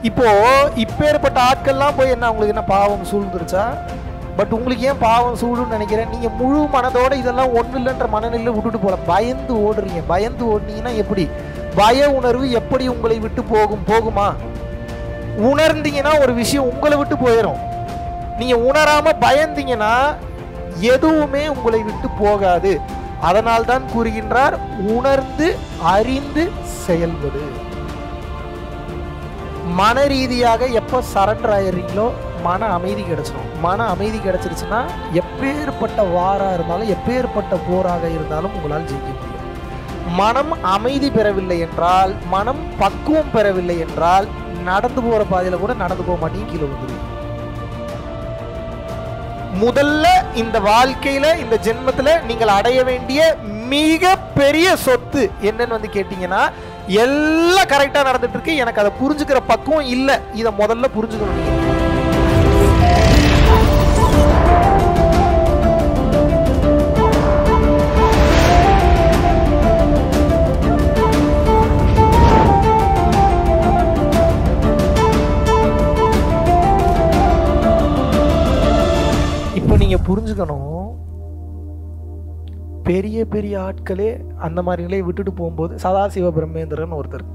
இப்போ இப்பேற்பட்ட ஆட்கள்லாம் போய் என்ன உங்களுக்கு என்ன பாவம் சூழ்ந்துருச்சா பட் உங்களுக்கு ஏன் பாவம் சூழுன்னு நினைக்கிறேன் நீங்க முழு மனதோட இதெல்லாம் ஒண்ணு இல்லைன்ற மனநிலையில விட்டுட்டு போல பயந்து ஓடுறீங்க பயந்து ஓடுனீங்கன்னா எப்படி பய உணர்வு எப்படி உங்களை விட்டு போகும் போகுமா உணர்ந்தீங்கன்னா ஒரு விஷயம் உங்களை விட்டு போயிடும் நீங்க உணராம பயந்தீங்கன்னா எதுவுமே உங்களை விட்டு போகாது அதனால்தான் கூறுகின்றார் உணர்ந்து அறிந்து செயல்படு மன ரீதியாக எப்போ சரண்டர் ஆயிடுறீங்களோ மன அமைதி கிடைச்சிடும் மன அமைதி கிடைச்சிருச்சுன்னா எப்பேற்பட்ட வாரா இருந்தாலும் எப்பேற்பட்ட போராக இருந்தாலும் உங்களால் ஜெயிக்க முடியும் மனம் அமைதி பெறவில்லை என்றால் மனம் பக்குவம் பெறவில்லை என்றால் நடந்து போற பாதையில கூட நடந்து போக மாட்டீங்க கீழே வந்துடுவீங்க முதல்ல இந்த வாழ்க்கையில இந்த ஜென்மத்துல நீங்கள் அடைய வேண்டிய மிக பெரிய சொத்து என்னன்னு வந்து கேட்டீங்கன்னா எல்லாம் கரெக்டா நடந்துட்டு இருக்கு எனக்கு அதை புரிஞ்சுக்கிற பக்குவம் இல்ல இதை முதல்ல புரிஞ்சுக்கணும் நீங்க இப்போ நீங்க புரிஞ்சுக்கணும் பெரிய பெரிய ஆட்களே அந்த மாதிரி நிலையை விட்டுட்டு போகும்போது சதாசிவ பிரம்மேந்திரன் ஒருத்தர்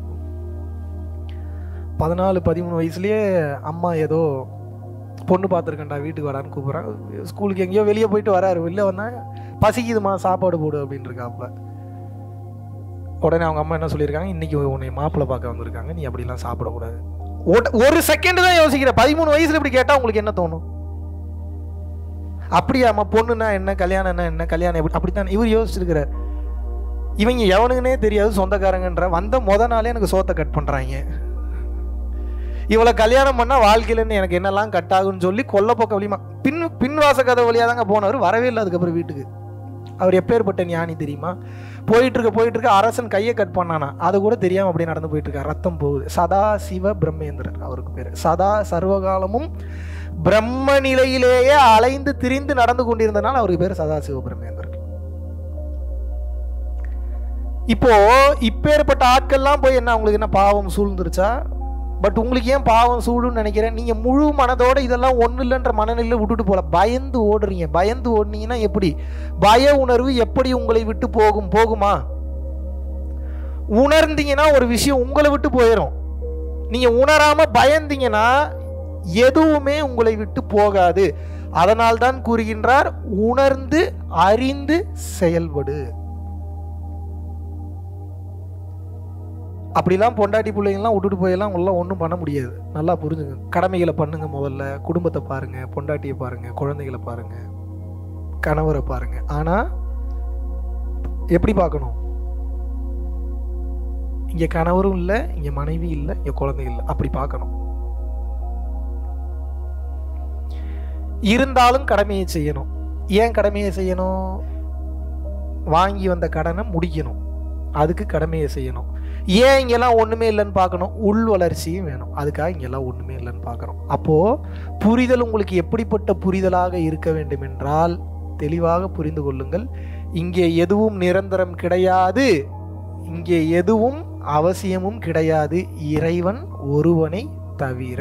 பதினாலு பதிமூணு வயசுலயே அம்மா ஏதோ பொண்ணு பார்த்துருக்கேன்டா வீட்டுக்கு வரான்னு கூப்பிட்றாங்க ஸ்கூலுக்கு எங்கேயோ வெளியே போயிட்டு வராரு வெளில வந்தா பசிக்குதுமா சாப்பாடு போடு அப்படின்னு இருக்காப்புல உடனே அவங்க அம்மா என்ன சொல்லியிருக்காங்க இன்னைக்கு உன்னை மாப்பிள்ளை பார்க்க வந்திருக்காங்க நீ அப்படிலாம் சாப்பிடக்கூடாது ஒரு- ஒரு செகண்ட் தான் யோசிக்கிற பதிமூணு வயசுல இப்படி கேட்டா உங்களுக்கு என்ன தோணும் அப்படியாம்மா பொண்ணுனா என்ன கல்யாணம்னா என்ன கல்யாணம் எப்படி அப்படித்தான் இவர் யோசிச்சிருக்கிறார் இவங்க எவனுக்குனே தெரியாது சொந்தக்காரங்கன்ற வந்த முத நாளே எனக்கு சோத்தை கட் பண்றாங்க இவளை கல்யாணம் பண்ணா வாழ்க்கையில இருந்து எனக்கு என்னெல்லாம் கட் ஆகும்னு சொல்லி கொல்ல பக்க வழியுமா பின் பின்வாச கதை வழியா தாங்க போனவர் வரவே இல்லை அதுக்கப்புறம் வீட்டுக்கு அவர் எப்பேற்பட்ட ஞானி தெரியுமா போயிட்டு இருக்க போயிட்டு இருக்க அரசன் கையை கட் பண்ணானா அது கூட தெரியாம அப்படியே நடந்து போயிட்டு இருக்கா ரத்தம் போகுது சதா சிவ பிரம்மேந்திரர் அவருக்கு பேரு சதா சர்வகாலமும் பிரம்ம நிலையிலேயே அலைந்து திரிந்து நடந்து கொண்டிருந்தனால அவருக்கு பேர் சதாசிவ பிரம்மேந்திரர் இப்போ இப்பேற்பட்ட ஆட்கள்லாம் போய் என்ன உங்களுக்கு என்ன பாவம் சூழ்ந்துருச்சா பட் உங்களுக்கு ஏன் பாவம் சூழுன்னு நினைக்கிறேன் நீங்க முழு மனதோட இதெல்லாம் ஒண்ணு இல்லைன்ற மனநிலையில விட்டுட்டு போல பயந்து ஓடுறீங்க பயந்து ஓடுனீங்கன்னா எப்படி பய உணர்வு எப்படி உங்களை விட்டு போகும் போகுமா உணர்ந்தீங்கன்னா ஒரு விஷயம் உங்களை விட்டு போயிடும் நீங்க உணராம பயந்தீங்கன்னா எதுவுமே உங்களை விட்டு போகாது அதனால்தான் கூறுகின்றார் உணர்ந்து அறிந்து செயல்படு அப்படிலாம் பொண்டாட்டி பிள்ளைங்கலாம் விட்டுட்டு போயெல்லாம் உங்களாம் ஒன்றும் பண்ண முடியாது நல்லா புரிஞ்சுங்க கடமைகளை பண்ணுங்க முதல்ல குடும்பத்தை பாருங்க பொண்டாட்டியை பாருங்க குழந்தைகளை பாருங்க கணவரை பாருங்க ஆனா எப்படி பார்க்கணும் இங்க கணவரும் இல்லை இங்க மனைவி இல்லை இங்க குழந்தை இல்லை அப்படி பார்க்கணும் இருந்தாலும் கடமையை செய்யணும் ஏன் கடமையை செய்யணும் வாங்கி வந்த கடனை முடிக்கணும் அதுக்கு கடமையை செய்யணும் ஏன் இங்கெல்லாம் ஒண்ணுமே இல்லைன்னு பார்க்கணும் உள் வளர்ச்சியும் வேணும் அதுக்காக இங்கெல்லாம் ஒண்ணுமே இல்லைன்னு பார்க்கறோம் அப்போ புரிதல் உங்களுக்கு எப்படிப்பட்ட புரிதலாக இருக்க வேண்டும் என்றால் தெளிவாக புரிந்து கொள்ளுங்கள் இங்கே எதுவும் நிரந்தரம் கிடையாது இங்கே எதுவும் அவசியமும் கிடையாது இறைவன் ஒருவனை தவிர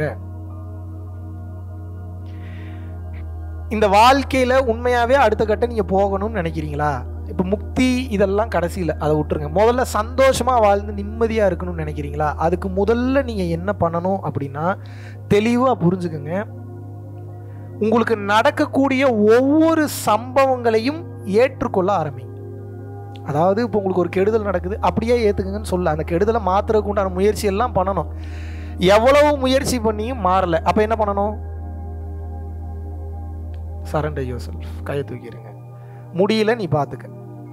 இந்த வாழ்க்கையில உண்மையாவே அடுத்த கட்டம் நீங்க போகணும்னு நினைக்கிறீங்களா இப்ப முக்தி இதெல்லாம் கடைசியில அதை விட்டுருங்க முதல்ல சந்தோஷமா வாழ்ந்து நிம்மதியா இருக்கணும்னு நினைக்கிறீங்களா அதுக்கு முதல்ல நீங்க என்ன பண்ணணும் அப்படின்னா தெளிவா புரிஞ்சுக்குங்க உங்களுக்கு நடக்கக்கூடிய ஒவ்வொரு சம்பவங்களையும் ஏற்றுக்கொள்ள ஆரம்பிங்க அதாவது இப்போ உங்களுக்கு ஒரு கெடுதல் நடக்குது அப்படியே ஏத்துக்குங்கன்னு சொல்ல அந்த கெடுதலை மாத்துறதுக்கு உண்டான முயற்சி எல்லாம் பண்ணணும் எவ்வளவு முயற்சி பண்ணியும் மாறல அப்ப என்ன பண்ணணும் சரண்டர் யோர் செல்ஃப் கையை தூக்கிடுங்க முடியல நீ பார்த்துக்க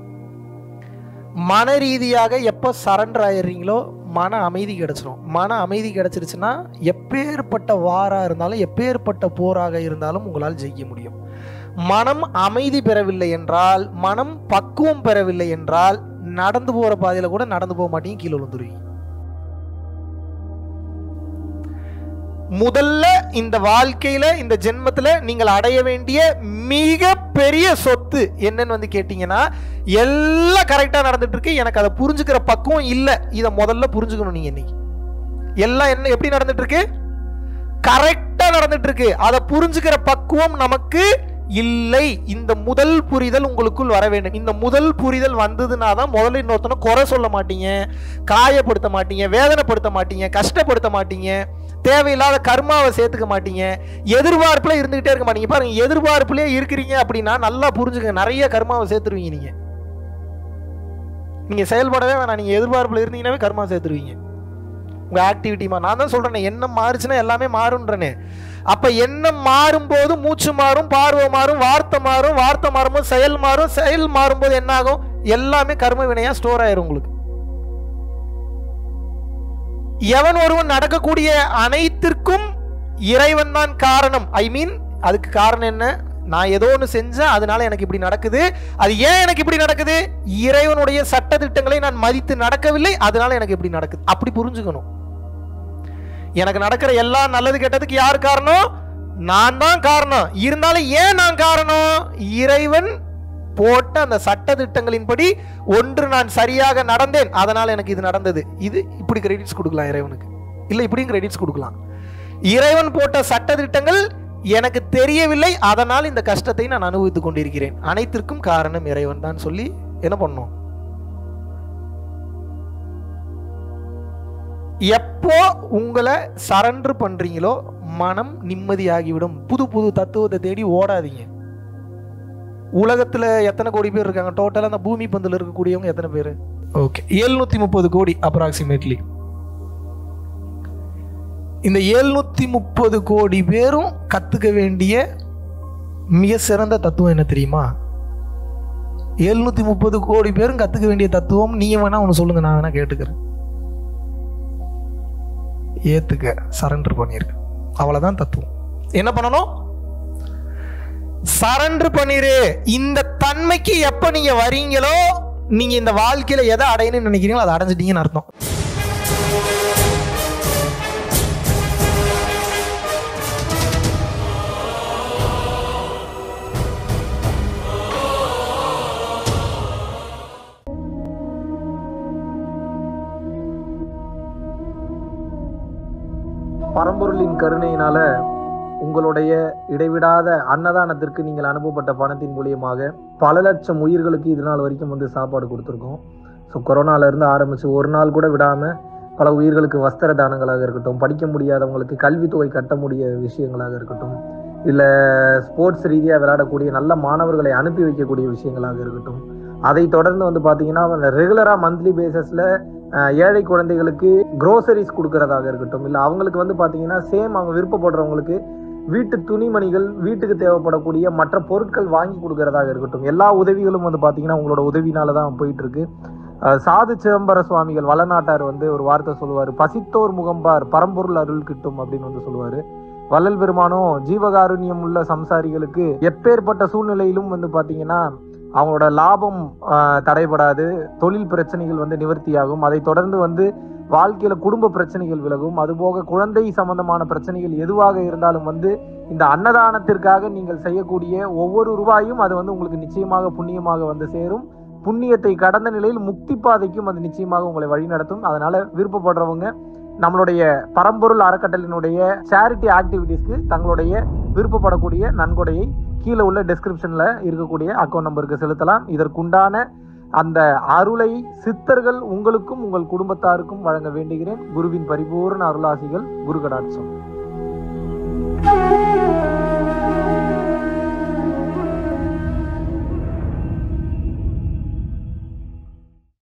மன ரீதியாக எப்போ சரண்டர் ஆயிடுறீங்களோ மன அமைதி கிடைச்சிரும் மன அமைதி கிடைச்சிருச்சுன்னா எப்பேற்பட்ட வாரா இருந்தாலும் எப்பேற்பட்ட போராக இருந்தாலும் உங்களால் ஜெயிக்க முடியும் மனம் அமைதி பெறவில்லை என்றால் மனம் பக்குவம் பெறவில்லை என்றால் நடந்து போற பாதையில கூட நடந்து போக மாட்டீங்க கீழே விழுந்துருவீங்க முதல்ல இந்த வாழ்க்கையில இந்த ஜென்மத்துல நீங்கள் அடைய வேண்டிய மிக பெரிய சொத்து என்னன்னு வந்து கேட்டீங்கன்னா எல்லாம் கரெக்டா நடந்துட்டு இருக்கு எனக்கு அதை புரிஞ்சுக்கிற பக்குவம் இல்ல இதை முதல்ல புரிஞ்சுக்கணும் நீங்க இன்னைக்கு எல்லாம் என்ன எப்படி நடந்துட்டு இருக்கு கரெக்டா நடந்துட்டு இருக்கு அதை புரிஞ்சுக்கிற பக்குவம் நமக்கு இல்லை இந்த முதல் புரிதல் உங்களுக்குள் வர வேண்டும் இந்த முதல் புரிதல் வந்ததுனா தான் முதல்ல இன்னொருத்தனை குறை சொல்ல மாட்டீங்க காயப்படுத்த மாட்டீங்க வேதனைப்படுத்த மாட்டீங்க கஷ்டப்படுத்த மாட்டீங்க தேவையில்லாத கர்மாவை சேர்த்துக்க மாட்டீங்க எதிர்பார்ப்புல இருந்துகிட்டே இருக்க மாட்டீங்க பாருங்க எதிர்பார்ப்புலயே இருக்கிறீங்க அப்படின்னா நல்லா புரிஞ்சுக்க நிறைய கர்மாவை சேர்த்துருவீங்க நீங்க நீங்க செயல்படவே வேணாம் நீங்க எதிர்பார்ப்புல இருந்தீங்கன்னாவே கர்மா சேர்த்துருவீங்க உங்க ஆக்டிவிட்டிமா நான் தான் சொல்றேன் எண்ணம் மாறுச்சுன்னா எல்லாமே மாறுன்றனே அப்ப எண்ணம் மாறும்போது மூச்சு மாறும் பார்வை மாறும் வார்த்தை மாறும் வார்த்தை மாறும்போது செயல் மாறும் செயல் மாறும்போது என்ன ஆகும் எல்லாமே கர்ம வினையா ஸ்டோர் ஆயிரும் உங்களுக்கு எவன் ஒருவன் நடக்கக்கூடிய அனைத்திற்கும் இறைவன் தான் காரணம் ஐ மீன் அதுக்கு காரணம் என்ன நான் ஏதோ ஒன்று செஞ்சேன் அதனால எனக்கு இப்படி நடக்குது அது ஏன் எனக்கு இப்படி நடக்குது இறைவனுடைய சட்ட திட்டங்களை நான் மதித்து நடக்கவில்லை அதனால எனக்கு இப்படி நடக்குது அப்படி புரிஞ்சுக்கணும் எனக்கு நடக்கிற எல்லா நல்லது கெட்டதுக்கு யார் காரணம் நான் தான் காரணம் இருந்தாலும் ஏன் நான் காரணம் இறைவன் போட்ட அந்த சட்ட திட்டங்களின்படி ஒன்று நான் சரியாக நடந்தேன் அதனால் எனக்கு இது நடந்தது இது இப்படி கிரெடிட்ஸ் கொடுக்கலாம் இறைவனுக்கு இல்லை இப்படியும் கிரெடிட்ஸ் கொடுக்கலாம் இறைவன் போட்ட சட்ட திட்டங்கள் எனக்கு தெரியவில்லை அதனால் இந்த கஷ்டத்தை நான் அனுபவித்துக் கொண்டிருக்கிறேன் அனைத்திற்கும் காரணம் இறைவன் தான் சொல்லி என்ன பண்ணோம் எப்போ உங்களை சரண்டர் பண்றீங்களோ மனம் நிம்மதியாகிவிடும் புது புது தத்துவத்தை தேடி ஓடாதீங்க உலகத்துல எத்தனை கோடி பேர் இருக்காங்க டோட்டலா அந்த பூமி பந்தில் இருக்கக்கூடியவங்க எத்தனை பேர் ஓகே எழுநூத்தி முப்பது கோடி அப்ராக்சிமேட்லி இந்த எழுநூத்தி முப்பது கோடி பேரும் கத்துக்க வேண்டிய மிக சிறந்த தத்துவம் என்ன தெரியுமா எழுநூத்தி முப்பது கோடி பேரும் கத்துக்க வேண்டிய தத்துவம் நீங்க வேணா ஒன்று சொல்லுங்க நான் வேணா கேட்டுக்கிறேன் ஏத்துக்க சரண்டர் பண்ணிருக்க அவ்வளவுதான் தத்துவம் என்ன பண்ணணும் சரண்டர் பண்ணிரு இந்த தன்மைக்கு எப்ப நீங்க வரீங்களோ நீங்க இந்த வாழ்க்கையில எதை அடையணும்னு நினைக்கிறீங்களோ அதை அடைஞ்சிட்டீங்கன்னு அர்த்தம் பரம்பொருளின் கருணையினால உங்களுடைய இடைவிடாத அன்னதானத்திற்கு நீங்கள் அனுப்பப்பட்ட பணத்தின் மூலியமாக பல லட்சம் உயிர்களுக்கு இது நாள் வரைக்கும் வந்து சாப்பாடு கொடுத்துருக்கோம் ஸோ கொரோனால இருந்து ஆரம்பிச்சு ஒரு நாள் கூட விடாம பல உயிர்களுக்கு வஸ்திர தானங்களாக இருக்கட்டும் படிக்க முடியாதவங்களுக்கு கல்வித்தொகை கட்ட முடிய விஷயங்களாக இருக்கட்டும் இல்லை ஸ்போர்ட்ஸ் ரீதியாக விளையாடக்கூடிய நல்ல மாணவர்களை அனுப்பி வைக்கக்கூடிய விஷயங்களாக இருக்கட்டும் அதை தொடர்ந்து வந்து பார்த்தீங்கன்னா ரெகுலராக மந்த்லி பேசிஸில் ஏழை குழந்தைகளுக்கு க்ரோசரிஸ் கொடுக்கறதாக இருக்கட்டும் இல்லை அவங்களுக்கு வந்து பார்த்தீங்கன்னா சேம் அவங்க விருப்பப்படுறவங்களுக்கு வீட்டு துணிமணிகள் வீட்டுக்கு தேவைப்படக்கூடிய மற்ற பொருட்கள் வாங்கி கொடுக்கறதாக இருக்கட்டும் எல்லா உதவிகளும் வந்து பார்த்தீங்கன்னா உங்களோட உதவினால தான் போயிட்டு இருக்கு அஹ் சாது சிதம்பர சுவாமிகள் வளநாட்டார் வந்து ஒரு வார்த்தை சொல்லுவார் பசித்தோர் முகம்பார் பரம்பொருள் அருள் கிட்டும் அப்படின்னு வந்து சொல்லுவாரு வள்ளல் பெருமானும் ஜீவகாருண்யம் உள்ள சம்சாரிகளுக்கு எப்பேற்பட்ட சூழ்நிலையிலும் வந்து பார்த்தீங்கன்னா அவங்களோட லாபம் ஆஹ், தடைபடாது தொழில் பிரச்சனைகள் வந்து நிவர்த்தியாகும் அதை தொடர்ந்து வந்து வாழ்க்கையில குடும்ப பிரச்சனைகள் விலகும் அதுபோக குழந்தை சம்பந்தமான பிரச்சனைகள் எதுவாக இருந்தாலும் வந்து இந்த அன்னதானத்திற்காக நீங்கள் செய்யக்கூடிய ஒவ்வொரு ரூபாயும் அது வந்து உங்களுக்கு நிச்சயமாக புண்ணியமாக வந்து சேரும் புண்ணியத்தை கடந்த நிலையில் முக்தி பாதைக்கும் அது நிச்சயமாக உங்களை வழிநடத்தும் அதனால விருப்பப்படுறவங்க நம்மளுடைய பரம்பொருள் அறக்கட்டளினுடைய சேரிட்டி ஆக்டிவிட்டீஸ்க்கு தங்களுடைய விருப்பப்படக்கூடிய நன்கொடையை கீழே உள்ள டெஸ்கிரிப்ஷன்ல இருக்கக்கூடிய அக்கௌண்ட் நம்பருக்கு செலுத்தலாம் இதற்குண்டான அந்த அருளை சித்தர்கள் உங்களுக்கும் உங்கள் குடும்பத்தாருக்கும் வழங்க வேண்டுகிறேன் குருவின் பரிபூர்ண அருளாசிகள் குரு கடாட்சம்